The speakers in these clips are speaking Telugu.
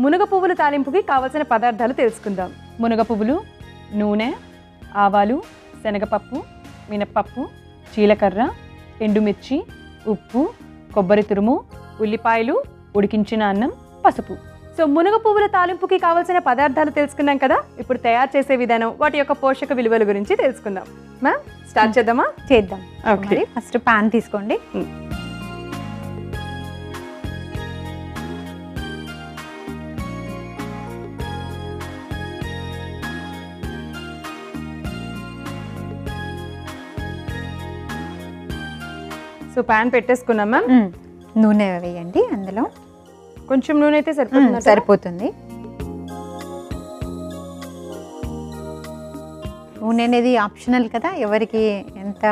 మునగ పువ్వుల తాలింపుకి కావలసిన పదార్థాలు తెలుసుకుందాం మునగ పువ్వులు నూనె ఆవాలు శనగపప్పు మినప్పప్పు జీలకర్ర ఎండుమిర్చి ఉప్పు కొబ్బరి తురుము ఉల్లిపాయలు ఉడికించిన అన్నం పసుపు సో మునగ పువ్వుల తాలింపుకి కావాల్సిన పదార్థాలు తెలుసుకున్నాం కదా ఇప్పుడు తయారు చేసే విధానం వాటి యొక్క పోషక విలువల గురించి తెలుసుకుందాం మ్యామ్ స్టార్ట్ చేద్దామా చేద్దాం ఓకే మరి ఫస్ట్ పాన్ తీసుకోండి సో పాన్ పెట్టేసుకున్నాం మ్యామ్ మ్మ్. నూనె వేయండి అందులో కొంచెం నూనె అయితే మ్మ్, సరిపోతుంది సరిపోతుంది నూనె అనేది ఆప్షనల్ కదా ఎవరికి ఎంత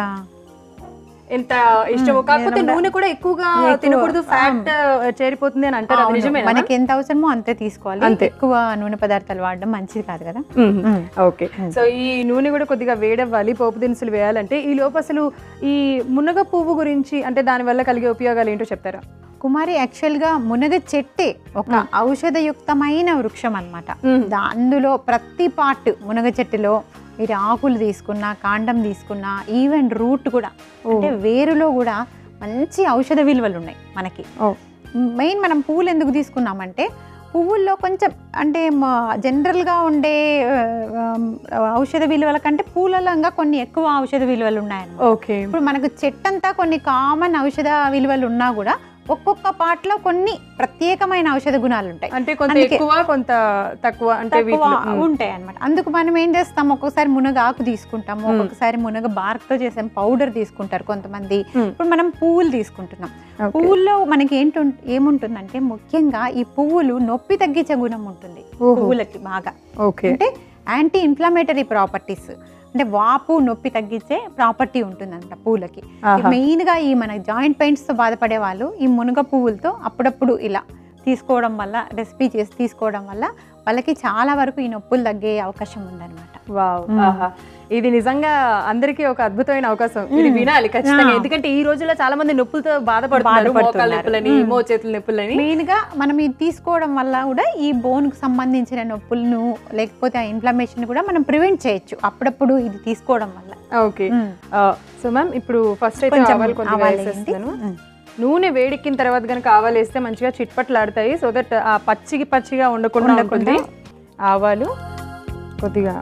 ఎంత ఇష్టమో మ్మ్. కాకపోతే ఏదన్నా- నూనె కూడా ఎక్కువగా ఎక్కువ, తినకూడదు ఫ్యాట్ చేరిపోతుంది అని అంటారు అది అవును, నిజమేనా మనకి ఎంత అవసరమో అంతే తీసుకోవాలి అంతే. ఎక్కువ నూనె పదార్థాలు వాడడం మంచిది కాదు కదా మ్మ్. మ్మ్. ఓకే సో ఈ నూనె కూడా కొద్దిగా వేడవ్వాలి పోపు దినుసులు వేయాలంటే ఈ లోపు అసలు ఈ మునగ పువ్వు గురించి అంటే దాని వల్ల కలిగే ఉపయోగాలు ఏంటో చెప్తారా కుమారి యాక్చువల్ గా మునగ చెట్టే ఒక ఔషధయుక్తమైన వృక్షం అన్నమాట మ్మ్. దా- అందులో ప్రతి పార్ట్ మునగ చెట్టులో మీరు ఆకులు తీసుకున్నా కాండం తీసుకున్నా ఈవెన్ రూట్ కూడా అంటే వేరులో కూడా మంచి ఔషధ విలువలు ఉన్నాయి మనకి ఓ. మెయిన్ మనం పువ్వులు ఎందుకు తీసుకున్నామంటే పువ్వుల్లో కొంచెం అంటే మా- జనరల్గా ఉండే ఆ, ఆ, ఔషధ విలువల కంటే పూలలో ఇంకా కొన్ని ఎక్కువ ఔషధ విలువలు ఉన్నాయన్నమాట ఓకే ఇప్పుడు మనకు చెట్టంతా కొన్ని కామన్ ఔషధ విలువలు ఉన్నా కూడా ఒక్కొక్క పాటలో కొన్ని ప్రత్యేకమైన ఔషధ గుణాలు ఉంటాయి అంటే కొంత అందుకే- ఎక్కువ కొంత తక్కువ అంటే తక్కువ వీటిలో మ్మ్. ఉంటాయి అన్నమాట అందుకు మనం ఏం చేస్తాం ఒక్కొక్కసారి మునగ ఆకు తీసుకుంటాము మ్మ్. ఒక్కొక్కసారి మునగ bark తో చేసాం పౌడర్ తీసుకుంటారు కొంతమంది మ్మ్. ఇప్పుడు మనం పువ్వులు తీసుకుంటున్నాం ఓకే. పువ్వుల్లో మనకి ఏంటి ఏముంటుందంటే ముఖ్యంగా ఈ పువ్వులు నొప్పి తగ్గించే గుణం ఉంటుంది ఓహో. పువ్వులకి బాగా ఓకే అంటే యాంటీ ఇన్ఫ్లమేటరీ ప్రాపర్టీస్ అంటే వాపు నొప్పి తగ్గించే ప్రాపర్టీ ఉంటుందంట పూలకి ఆహా. మెయిన్ గా ఈ మన జాయింట్ పెయిన్స్ తో బాధపడే వాళ్ళు ఈ మునగ పువ్వులతో అప్పుడప్పుడు ఇలా తీసుకోవడం వల్ల రెసిపీ చేసి తీసుకోవడం వల్ల వాళ్ళకి చాలా వరకు ఈ నొప్పులు తగ్గే అవకాశం ఉందన్నమాట వావ్ మ్మ్. ఆహా. ఇది నిజంగా అందరికీ ఒక అద్భుతమైన అవకాశం ఇది మ్మ్. వినాలి ఖచ్చితంగా ఆ. ఎందుకంటే ఈ రోజుల్లో చాలా మంది నొప్పులతో బాధపడుతున్నారు బాధపడుతున్నారు. మోకాళ్ళ నొప్పులని మ్మ్. మో చేతుల నొప్పులని మెయిన్ గా మనం ఇది తీసుకోవడం వల్ల కూడా ఈ బోన్ కు సంబంధించిన నొప్పులను లేకపోతే ఆ ఇన్ఫ్లమేషన్ కూడా మనం ప్రివెంట్ చేయొచ్చు అప్పుడప్పుడు ఇది తీసుకోవడం వల్ల ఓకే మ్మ్. సో మ్యామ్ ఇప్పుడు ఫస్ట్ అయితే కొంచెం ఆవాలు కొద్దిగా ఆవాలు వేయండి. వేసేస్తున్నాను మ్మ్. నూనె వేడెక్కిన తర్వాత కనుక ఆవాలు వేస్తే మంచిగా చిట్పట్లాడతాయి సో దట్ ఆ పచ్చికి పచ్చిగా ఉండకుండా ఉండకుండా. ఉంటుంది ఆవాలు కొద్దిగా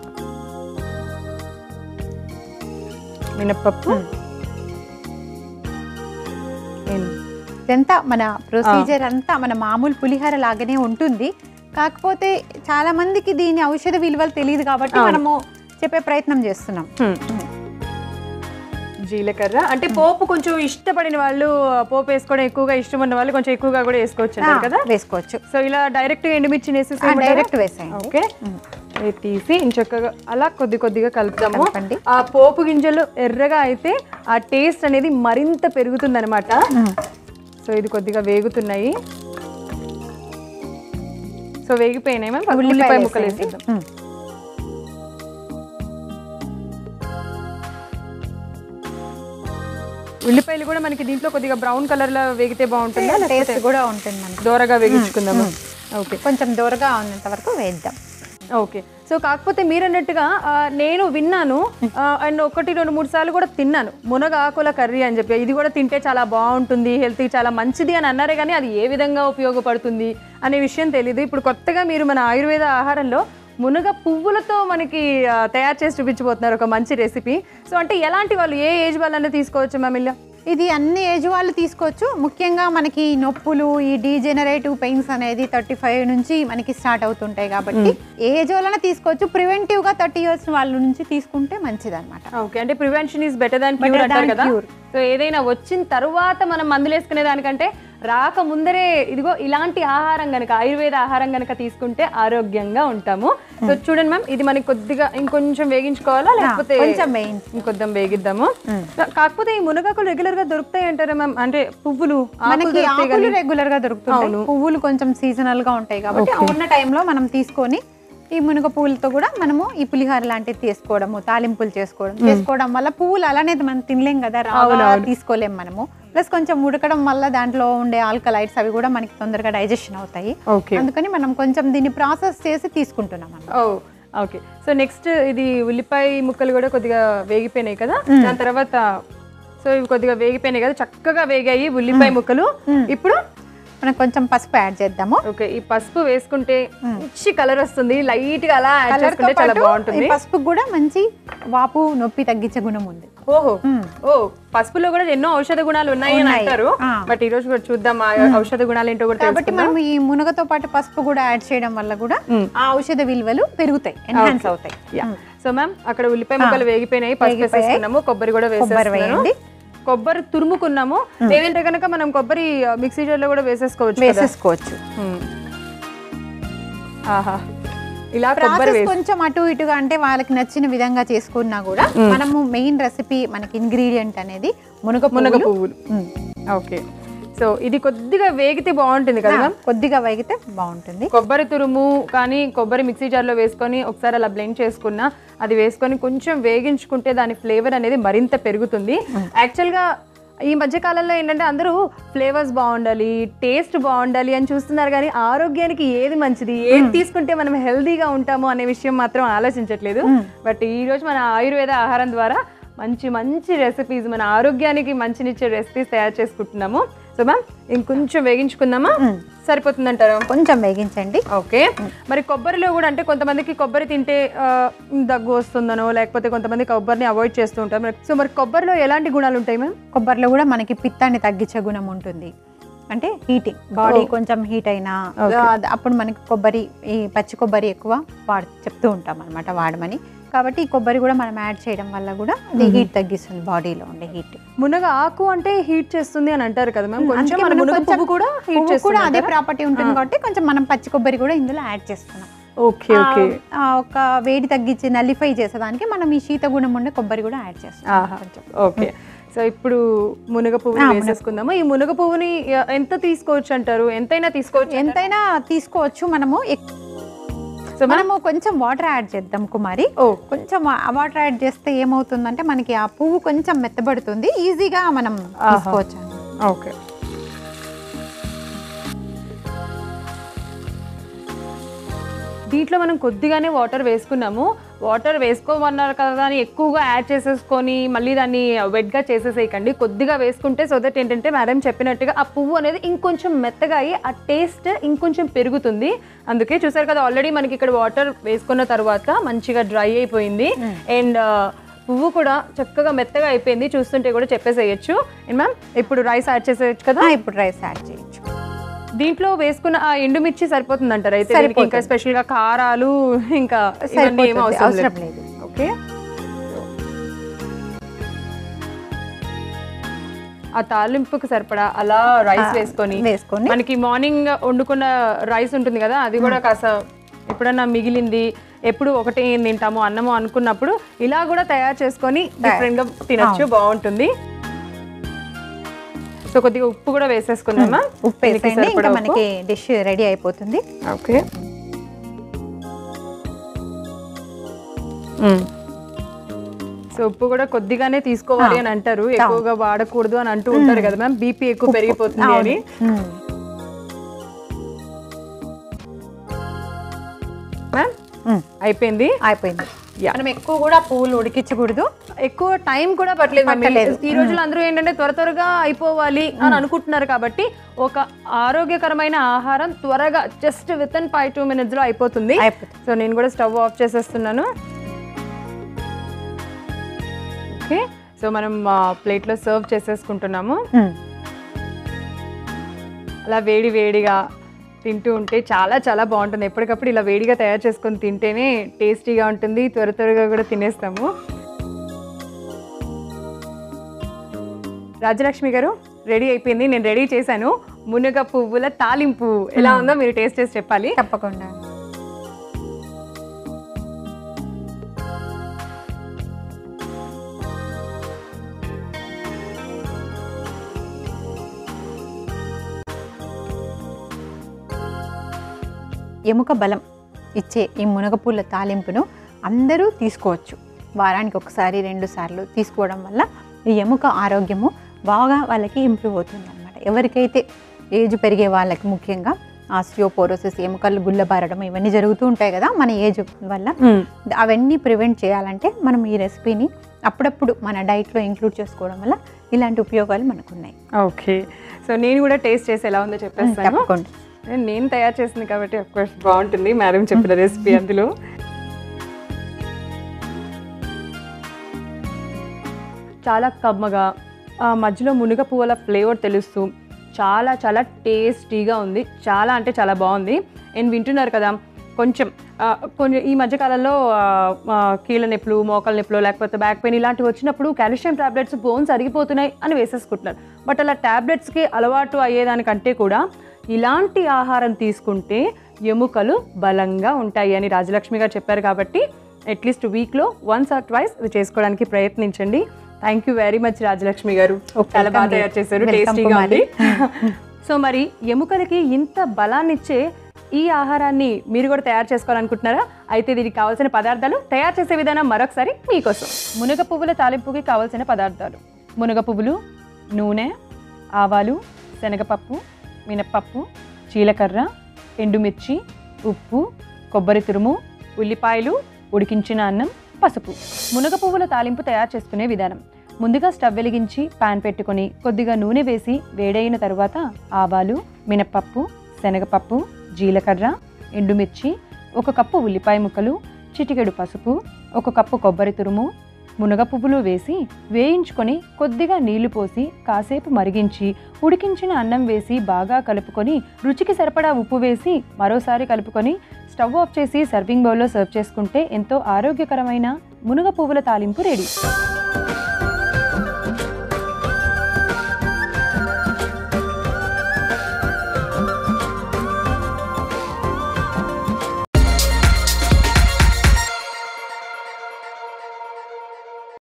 మినప్పప్పు మ్మ్. ఇదంతా మన ప్రొసీజర్ అంతా మన మామూలు పులిహోర లాగానే ఉంటుంది కాకపోతే చాలా మందికి దీని ఔషధ విలువలు తెలియదు కాబట్టి అవును. మనము చెప్పే ప్రయత్నం చేస్తున్నాం మ్మ్. జీలకర్ర అంటే పోపు కొంచెం ఇష్టపడిన వాళ్ళు ఆ, పోపు వేసుకోవడం ఎక్కువగా ఇష్టం ఉన్న వాళ్ళు కొంచెం ఎక్కువగా కూడా వేసుకోవచ్చు అంటారు కదా వేసుకోవచ్చు సో ఇలా డైరెక్ట్ ఎండుమిర్చి వేసేసి డైరెక్ట్ వేసేయండి ఓకే మ్మ్. ఇది తీసి ఇంచక్కగా అలా కొద్ది కొద్దిగా కలుపుతాము కలపండి. ఆ పోపు గింజలు ఎర్రగా అయితే ఆ టేస్ట్ అనేది మరింత పెరుగుతుంది అనమాట మ్మ్. సో ఇది కొద్దిగా వేగుతున్నాయి సో వేగిపోయినాయి మ్యామ్ ఉల్లిపాయలు ఉల్లిపాయ ముక్కలు వేసేయండి. వేసేద్దాం మ్మ్. ఉల్లిపాయలు కూడా మనకి దీంట్లో కొద్దిగా బ్రౌన్ కలర్ లో వేగితే బాగుంటుందా లేకపోతే టేస్ట్ కూడా ఉంటుంది మనకి దోరగా వేగించుకుందాము ఓకే కొంచెం దూరగా ఉన్నంత వరకు వేద్దాం ఓకే సో కాకపోతే మీరు అన్నట్టుగా ఆ, నేను విన్నాను అండ్ ఒకటి రెండు మూడు సార్లు కూడా తిన్నాను మునగ ఆకుల కర్రీ అని చెప్పి ఇది కూడా తింటే చాలా బాగుంటుంది హెల్త్కి చాలా మంచిది అని అన్నారే కానీ అది ఏ విధంగా ఉపయోగపడుతుంది అనే విషయం తెలియదు ఇప్పుడు కొత్తగా మీరు మన ఆయుర్వేద ఆహారంలో మునగ పువ్వులతో మనకి ఆ, తయారు చేసి చూపించబోతున్నారు ఒక మంచి రెసిపీ సో అంటే ఎలాంటి వాళ్ళు ఏ ఏజ్ వాళ్ళనే తీసుకోవచ్చు మ్యామ్ ఇలా ఇది అన్ని ఏజ్ వాళ్ళు తీసుకోవచ్చు ముఖ్యంగా మనకి నొప్పులు ఈ డీజెనరేటివ్ పెయిన్స్ అనేది థర్టీ ఫైవ్ నుంచి మనకి స్టార్ట్ అవుతుంటాయి కాబట్టి ఏ ఏజ్ వాళ్ళనే తీసుకోవచ్చు ప్రివెంటివ్ గా థర్టీ ఇయర్స్ వాళ్ళ నుంచి తీసుకుంటే మంచిది అనమాట ఓకే అంటే prevention is better than cure Better అంటారు than కదా cure. సో ఏదైనా వచ్చిన తరువాత మనం మందులు వేసుకునే దానికంటే రాక ముందరే ఇదిగో ఇలాంటి ఆహారం గనక ఆయుర్వేద ఆహారం గనక తీసుకుంటే ఆరోగ్యంగా ఉంటాము సో చూడండి మ్యామ్ ఇది మనకి కొద్దిగా ఇంకొంచెం వేగించుకోవాలా లేకపోతే కొంచెం వేయించు ఇంకొద్దాం వేగిద్దాము మ్మ్. కాకపోతే ఈ మునగాకులు రెగ్యులర్ గా దొరుకుతాయి అంటారా మ్యామ్ అంటే పువ్వులు ఆకులు మనకి దొరుకుతాయి ఆకులు కానీ- రెగ్యులర్ గా దొరుకుతుంటాయి అవును. పువ్వులు కొంచెం సీజనల్ గా ఉంటాయి కాబట్టి ఆ ఉన్న టైంలో మనం తీసుకొని ఈ మునగ పువ్వులతో కూడా మనము ఈ పులిహోర లాంటివి తీసుకోవడము తాలింపులు చేసుకోవడం చేసుకోవడం వల్ల పువ్వులు అలానే మనం తినలేం కదా రాగా తీసుకోలేం మనము ప్లస్ కొంచెం ఉడకడం వల్ల దాంట్లో ఉండే ఆల్కలైట్స్ అవి కూడా మనకి తొందరగా డైజెషన్ అవుతాయి ఓకే అందుకని మనం కొంచెం దీన్ని ప్రాసెస్ చేసి తీసుకుంటున్నాం అన్నమాట ఓ ఓకే సో నెక్స్ట్ ఇది ఉల్లిపాయ ముక్కలు కూడా కొద్దిగా వేగిపోయినాయి కదా దాని తర్వాత సో ఇవి కొద్దిగా వేగిపోయినాయి కదా చక్కగా వేగాయి ఉల్లిపాయ ముక్కలు ఇప్పుడు మనం కొంచెం పసుపు యాడ్ చేద్దాము ఓకే ఈ పసుపు వేసుకుంటే మంచి కలర్ వస్తుంది లైట్ గా అలా యాడ్ కలర్ తో చేసుకుంటే చాలా పాటు బాగుంటుంది ఈ పసుపు కూడా మంచి వాపు నొప్పి తగ్గించే గుణం ఉంది ఓహో మ్మ్. ఓ పసుపులో కూడా ఎన్నో ఔషధ గుణాలు ఉన్నాయి అని ఉన్నాయి. అంటారు ఆ. బట్ ఈ రోజు కూడా చూద్దాం ఆ ఔషధ గుణాలు ఏంటో కూడా కాబట్టి తెలుసుకుందాం మనం ఈ మునగతో పాటు పసుపు కూడా యాడ్ చేయడం వల్ల కూడా మ్మ్. ఆ ఔషధ విలువలు పెరుగుతాయి ఎన్హాన్స్ అవుతాయి యా సో మ్యామ్ అక్కడ ఉల్లిపాయ ముక్కలు వేగిపోయినాయి పసుపు వేగిపోయాయి. వేసేసుకున్నాము కొబ్బరి కూడా కొబ్బరి వేసేసుకున్నాము వేయండి. కొబ్బరి తురుముకున్నాము లేదంటే కనుక మనం కొబ్బరి ఆ, మిక్సీ జార్ లో కూడా వేసేసుకోవచ్చు కదా వేసేసుకోవచ్చు మ్మ్. ఆహా ఇలా కొబ్బరి ప్రాసెస్ వేసి కొంచెం అటు ఇటుగా అంటే వాళ్ళకి నచ్చిన విధంగా చేసుకున్నా కూడా మనము మెయిన్ రెసిపీ మనకి ఇంగ్రీడియంట్ అనేది మునగ మునగ పువ్వులు. పువ్వులు మ్మ్. ఓకే సో ఇది కొద్దిగా వేగితే బాగుంటుంది కదా మ్యామ్ కొద్దిగా వేగితే బాగుంటుంది కొబ్బరి తురుము కానీ కొబ్బరి మిక్సీ జార్లో వేసుకొని ఒకసారి అలా బ్లెండ్ చేసుకున్న అది వేసుకొని కొంచెం వేగించుకుంటే దాని ఫ్లేవర్ అనేది మరింత పెరుగుతుంది యాక్చువల్గా ఈ మధ్య కాలంలో ఏంటంటే అందరూ ఫ్లేవర్స్ బాగుండాలి టేస్ట్ బాగుండాలి అని చూస్తున్నారు కానీ ఆరోగ్యానికి ఏది మంచిది ఏది తీసుకుంటే మనం హెల్దీగా ఉంటాము అనే విషయం మాత్రం ఆలోచించట్లేదు బట్ ఈ రోజు మన ఆయుర్వేద ఆహారం ద్వారా మంచి మంచి రెసిపీస్ మన ఆరోగ్యానికి మంచినిచ్చే రెసిపీస్ తయారు చేసుకుంటున్నాము సో మ్యామ్ ఇంకొంచెం వేగించుకుందామా సరిపోతుందంటారా కొంచెం వేగించండి ఓకే మరి కొబ్బరిలో కూడా అంటే కొంతమందికి కొబ్బరి తింటే ఆ, దగ్గు వస్తుందనో లేకపోతే కొంతమంది కొబ్బరిని అవాయిడ్ చేస్తూ ఉంటారు మరి- సో మరి కొబ్బరిలో ఎలాంటి గుణాలు ఉంటాయి మ్యామ్ కొబ్బరిలో కూడా మనకి పిత్తాన్ని తగ్గించే గుణం ఉంటుంది అంటే హీటింగ్ బాడీ కొంచెం హీట్ అయినా ఆ, అప్పుడు మనకి కొబ్బరి ఈ పచ్చి కొబ్బరి ఎక్కువ వాడు చెప్తూ ఉంటాం అనమాట వాడమని కాబట్టి ఈ కొబ్బరి కూడా మనం యాడ్ చేయడం వల్ల కూడా అది హీట్ తగ్గిస్తుంది బాడీలో ఉండే హీట్ మునగ ఆకు అంటే హీట్ చేస్తుంది అని అంటారు కదా మ్యామ్ కొంచెం అందుకే మన మనం మునగ కొంచెం పువ్వు కూడా హీట్ పువ్వు కూడా అదే చేస్తుంది ప్రాపర్టీ ఉంటుంది కాబట్టి కొంచెం మనం పచ్చి కొబ్బరి కూడా ఇందులో యాడ్ చేస్తున్నాం ఓకే ఓకే ఆ, ఆ ఒక వేడి తగ్గించి నల్లిఫై చేసేదానికి మనం ఈ శీత గుణం ఉండే కొబ్బరి కూడా యాడ్ చేస్తాం ఆహా ఓకే సో ఇప్పుడు మునగ పువ్వు వేసేసుకుందాము ఈ మునగ పువ్వుని ఎ- ఎంత తీసుకోవచ్చు అంటారు ఎంతైనా తీసుకోవచ్చు ఎంతైనా తీసుకోవచ్చు మనము ఎక్- సో మనము కొంచెం వాటర్ యాడ్ చేద్దాం కుమారి ఓ కొంచెం వాటర్ యాడ్ చేస్తే ఏమవుతుందంటే మనకి ఆ పువ్వు కొంచెం మెత్తబడుతుంది ఈజీగా మనం తీసుకోవచ్చు ఓకే దీంట్లో మనం కొద్దిగానే వాటర్ వేసుకున్నాము వాటర్ వేసుకోమన్నారు కదా అని ఎక్కువగా యాడ్ చేసేసుకొని మళ్ళీ దాన్ని వెట్గా చేసేసేయకండి కొద్దిగా వేసుకుంటే సో దట్ ఏంటంటే మేడం చెప్పినట్టుగా ఆ పువ్వు అనేది ఇంకొంచెం మెత్తగా అయ్యి ఆ టేస్ట్ ఇంకొంచెం పెరుగుతుంది అందుకే చూసారు కదా ఆల్రెడీ మనకి ఇక్కడ వాటర్ వేసుకున్న తర్వాత మంచిగా డ్రై అయిపోయింది అండ్ పువ్వు కూడా చక్కగా మెత్తగా అయిపోయింది చూస్తుంటే కూడా చెప్పేసేయచ్చు అండ్ మ్యామ్ ఇప్పుడు రైస్ యాడ్ చేసేయచ్చు కదా ఆ, ఇప్పుడు రైస్ యాడ్ చేయొచ్చు దీంట్లో వేసుకున్న ఆ ఎండుమిర్చి సరిపోతుంది అంటారు అయితే దీనికి ఇంకా స్పెషల్ గా కారాలు ఇంకా ఇవన్నీ ఏం సరిపోతుంది, అవసరం అవసరం లేదు లేదు ఓకే ఆ తాలింపుకి సరిపడా అలా రైస్ వేసుకొని వేసుకొని మనకి మార్నింగ్ వండుకున్న రైస్ ఉంటుంది కదా అది కూడా కాస్త ఎప్పుడన్నా మిగిలింది ఎప్పుడు ఒకటే ఏం తింటాము అన్నము అనుకున్నప్పుడు ఇలా కూడా తయారు చేసుకొని డిఫరెంట్ గా తినొచ్చు బాగుంటుంది సో కొద్దిగా ఉప్పు కూడా వేసేసుకుందామా ఉప్పు వేసేయండి ఇంకా మనకి డిష్ రెడీ అయిపోతుంది ఓకే సో ఉప్పు కూడా కొద్దిగానే తీసుకోవాలి అని అంటారు ఎక్కువగా వాడకూడదు అని అంటూ ఉంటారు కదా మ్యామ్ బీపీ ఎక్కువ పెరిగిపోతుంది అని మ్మ్. మ్యామ్ మ్మ్. అయిపోయింది అయిపోయింది Yeah. మనం ఎక్కువ కూడా పువ్వులు ఉడికించకూడదు ఎక్కువ టైం కూడా పట్టలేదు ma'am. పట్టలేదు. ఈ రోజుల్లో అందరూ ఏంటంటే త్వర త్వరగా అయిపోవాలి అని అనుకుంటున్నారు కాబట్టి ఒక ఆరోగ్యకరమైన ఆహారం త్వరగా just within five two minutes లో అయిపోతుంది అయిపోతుంది సో నేను కూడా స్టవ్ ఆఫ్ చేసేస్తున్నాను ఓకే సో మనం ప్లేట్లో సర్వ్ చేసేసుకుంటున్నాము మ్మ్. అలా వేడి వేడిగా తింటూ ఉంటే చాలా చాలా బాగుంటుంది ఎప్పటికప్పుడు ఇలా వేడిగా తయారు చేసుకొని తింటేనే టేస్టీగా ఉంటుంది త్వర త్వరగా కూడా తినేస్తాము రాజలక్ష్మి గారు రెడీ అయిపోయింది నేను రెడీ చేశాను మునగ పువ్వుల తాలింపు ఎలా ఉందో మీరు టేస్ట్ చేసి చెప్పాలి తప్పకుండా ఎముక బలం ఇచ్చే ఈ మునగపూల తాలింపును అందరూ తీసుకోవచ్చు వారానికి ఒకసారి రెండు సార్లు తీసుకోవడం వల్ల ఈ ఎముక ఆరోగ్యము బాగా వాళ్ళకి ఇంప్రూవ్ అవుతుంది అనమాట ఎవరికైతే ఏజ్ పెరిగే వాళ్ళకి ముఖ్యంగా ఆస్టియోపోరోసిస్ ఎముకలు గుల్లబారడం ఇవన్నీ జరుగుతూ ఉంటాయి కదా మన ఏజ్ వల్ల అవన్నీ ప్రివెంట్ చేయాలంటే మనం ఈ రెసిపీని అప్పుడప్పుడు మన డైట్లో ఇంక్లూడ్ చేసుకోవడం వల్ల ఇలాంటి ఉపయోగాలు మనకు ఉన్నాయి ఓకే సో నేను కూడా టేస్ట్ చేసి ఎలా ఉందో చెప్పేస్తాను తప్పకుండా నేను తయారు చేసింది కాబట్టి కోర్స్ బాగుంటుంది మేడం చెప్పిన రెసిపీ అందులో చాలా కమ్మగా ఆ మధ్యలో మునగ పువ్వుల ఫ్లేవర్ తెలుస్తూ చాలా చాలా టేస్టీగా ఉంది చాలా అంటే చాలా బాగుంది అండ్ వింటున్నారు కదా కొంచెం ఆ, కొంచెం ఈ మధ్యకాలంలో ఆ, ఆ, కీళ్ళ నొప్పులు మోకాల నొప్పులు లేకపోతే బ్యాక్ పెయిన్ ఇలాంటివి వచ్చినప్పుడు కాల్షియం టాబ్లెట్స్ బోన్స్ అరిగిపోతున్నాయి అని వేసేసుకుంటున్నారు బట్ అలా టాబ్లెట్స్కి అలవాటు అయ్యేదానికంటే కూడా ఇలాంటి ఆహారం తీసుకుంటే ఎముకలు బలంగా ఉంటాయి అని రాజలక్ష్మి గారు చెప్పారు కాబట్టి అట్లీస్ట్ వీక్లో వన్స్ ఆర్ ట్వైస్ ఇది చేసుకోవడానికి ప్రయత్నించండి thank you very much Rajalakshmi గారు Okay, చాలా బాగా welcome, తయారు చేశారు welcome, టేస్టీగా ఉంది కుమారి. సో మరి ఎముకలకి ఇంత బలాన్ని ఇచ్చే ఈ ఆహారాన్ని మీరు కూడా తయారు చేసుకోవాలనుకుంటున్నారా అయితే దీనికి కావాల్సిన పదార్థాలు తయారు చేసే విధానం మరొకసారి మీకోసం మునగ పువ్వుల తాలింపుకి కావాల్సిన పదార్థాలు మునగ పువ్వులు నూనె ఆవాలు శనగపప్పు మినప్పప్పు జీలకర్ర ఎండుమిర్చి ఉప్పు కొబ్బరి తురుము ఉల్లిపాయలు ఉడికించిన అన్నం పసుపు మునగ పువ్వుల తాలింపు తయారు చేసుకునే విధానం ముందుగా స్టవ్ వెలిగించి పాన్ పెట్టుకొని కొద్దిగా నూనె వేసి వేడైన తరువాత ఆవాలు మినప్పప్పు శనగపప్పు జీలకర్ర ఎండుమిర్చి ఒక కప్పు ఉల్లిపాయ ముక్కలు చిటికెడు పసుపు ఒక కప్పు కొబ్బరి తురుము మునగ పువ్వులు వేసి వేయించుకొని కొద్దిగా నీళ్లు పోసి కాసేపు మరిగించి ఉడికించిన అన్నం వేసి బాగా కలుపుకొని రుచికి సరిపడా ఉప్పు వేసి మరోసారి కలుపుకొని స్టవ్ ఆఫ్ చేసి సర్వింగ్ బౌల్లో సర్వ్ చేసుకుంటే ఎంతో ఆరోగ్యకరమైన మునగ పువ్వుల తాలింపు రెడీ